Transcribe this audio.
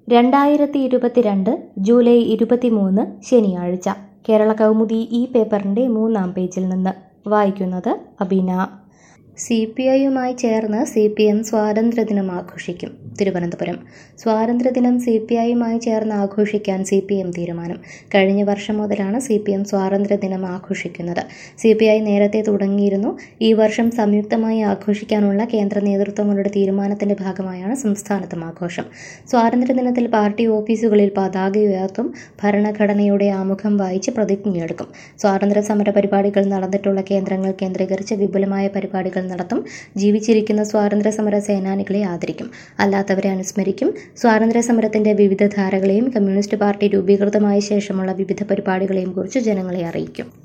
രണ്ടായിരത്തി ഇരുപത്തിരണ്ട് ജൂലൈ ഇരുപത്തിമൂന്ന് ശനിയാഴ്ച കേരള കൗമുദി ഈ പേപ്പറിൻ്റെ മൂന്നാം പേജിൽ നിന്ന് വായിക്കുന്നത് അബീന സി പി ഐയുമായി ചേർന്ന് സി പി എം സ്വാതന്ത്ര്യദിനം ആഘോഷിക്കും തിരുവനന്തപുരം സ്വാതന്ത്ര്യദിനം സി പി ഐയുമായി ചേർന്ന് ആഘോഷിക്കാൻ സി പി എം തീരുമാനം കഴിഞ്ഞ വർഷം മുതലാണ് സി പി എം സ്വാതന്ത്ര്യദിനം ആഘോഷിക്കുന്നത് സി പി ഐ നേരത്തെ തുടങ്ങിയിരുന്നു ഈ വർഷം സംയുക്തമായി ആഘോഷിക്കാനുള്ള കേന്ദ്ര നേതൃത്വങ്ങളുടെ തീരുമാനത്തിന്റെ ഭാഗമായാണ് സംസ്ഥാനത്തും ആഘോഷം സ്വാതന്ത്ര്യദിനത്തിൽ പാർട്ടി ഓഫീസുകളിൽ പതാക ഉയർത്തും ഭരണഘടനയുടെ ആമുഖം വായിച്ച് പ്രതിജ്ഞയെടുക്കും സ്വാതന്ത്ര്യ സമര പരിപാടികൾ നടന്നിട്ടുള്ള കേന്ദ്രങ്ങൾ കേന്ദ്രീകരിച്ച് വിപുലമായ പരിപാടികൾ നടത്തും ജീവിച്ചിരിക്കുന്ന സ്വാതന്ത്ര്യ സമര സേനാനികളെ ആദരിക്കും അല്ലാത്തവരെ അനുസ്മരിക്കും സ്വാതന്ത്ര്യ സമരത്തിന്റെ വിവിധ ധാരകളെയും കമ്മ്യൂണിസ്റ്റ് പാർട്ടി രൂപീകൃതമായ ശേഷമുള്ള വിവിധ പരിപാടികളെയും കുറിച്ച് ജനങ്ങളെ അറിയിക്കും